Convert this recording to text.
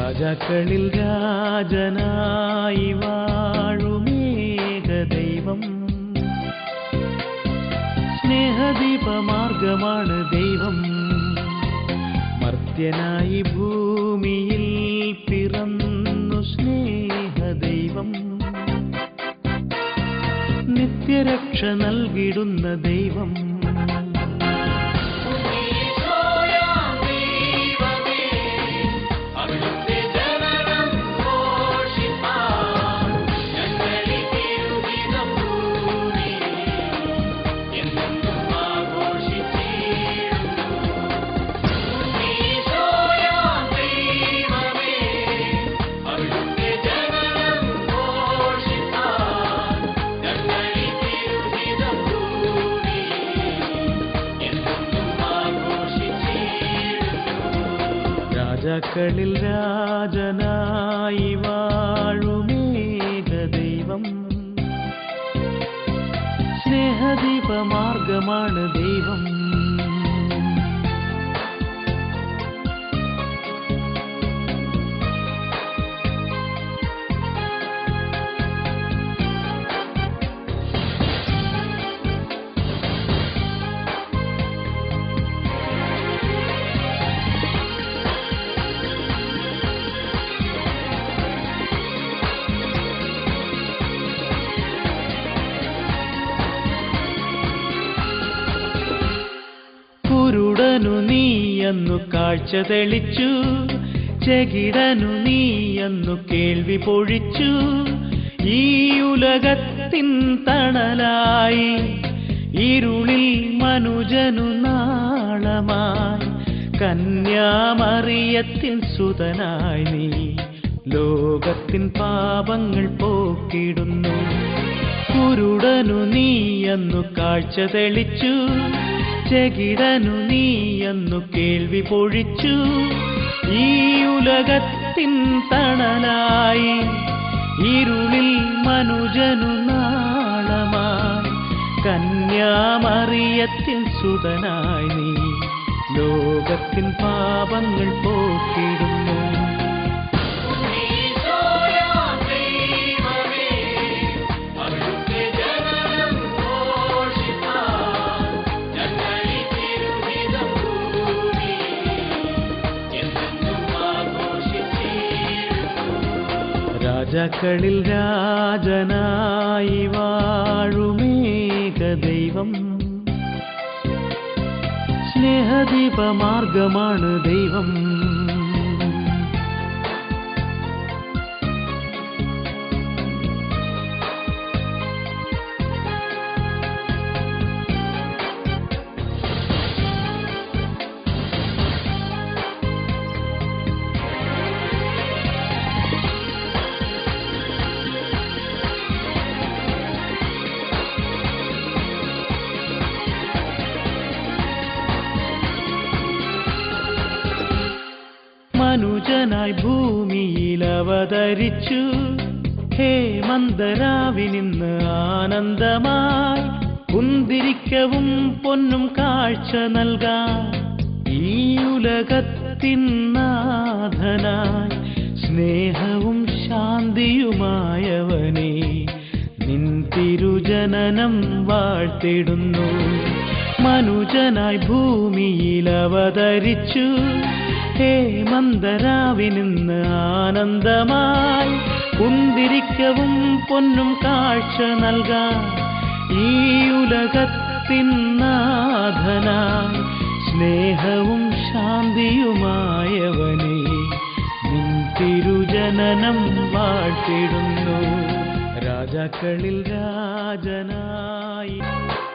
രാജാക്കളിൽ രാജനായി വാഴുമേക ദൈവം സ്നേഹദീപമാർഗമാണ് ദൈവം മർത്യനായി ഭൂമിയിൽ പിറന്നു സ്നേഹദൈവം നിത്യരക്ഷ നൽകിടുന്ന ദൈവം രാജാക്കളിൽ രാജനായി വാഴുമേക ദൈവം സ്നേഹദീപമാർഗമാണ് ദൈവം കുരുടനു നീയെന്നു കാഴ്ച തെളിച്ചു ചെകിടനു നീയെന്നു കേൾവി പൊഴിച്ചു ഈ ഉലകത്തിൻ തണലായി ഇരുളിൽ മനുജനു നാളമായി കന്യാമറിയത്തിൻ സുതനായി നീ ലോകത്തിൻ പാപങ്ങൾ പോക്കിടുന്നു കുരുടനു നീയെന്നു കാഴ്ച തെളിച്ചു ചെകിടനു നീയെന്നു കേൾവി പൊഴിച്ചു ഈ ഉലകത്തിൻ തണലായി ഇരുളിൽ മനുജനു നാളമായി കന്യാമറിയത്തിൻ സുതനായി നീ ലോകത്തിൻ പാപങ്ങൾ പോക്കിടുന്നു രാജാക്കളിൽ രാജനായി വാഴുമേക ദൈവം സ്നേഹദീപമാർഗമാണ് ദൈവം മനുജനായി ഭൂമിയിൽ അവതരിച്ചു ഹേ മന്ദരാവിനിന്ന് ആനന്ദമായി കുന്തിരിക്കവും പൊന്നും കാഴ്ച നൽകാം ഈ ഉലകത്തിൻ നാഥനായി സ്നേഹവും ശാന്തിയുമായവനെ നിൻ തിരുജനനം വാഴ്ത്തിടുന്നു മനുജനായി ഭൂമിയിൽ അവതരിച്ചു ഹേ മന്ദരാവിനിന്ന് ആനന്ദമായി കുന്തിരിക്കവും പൊന്നും കാഴ്ച നൽകാം ഈ ഉലകത്തിൻ നാഥനായി സ്നേഹവും ശാന്തിയുമായവനെ നിൻ തിരുജനനം വാഴ്ത്തിടുന്നു രാജാക്കളിൽ രാജനായി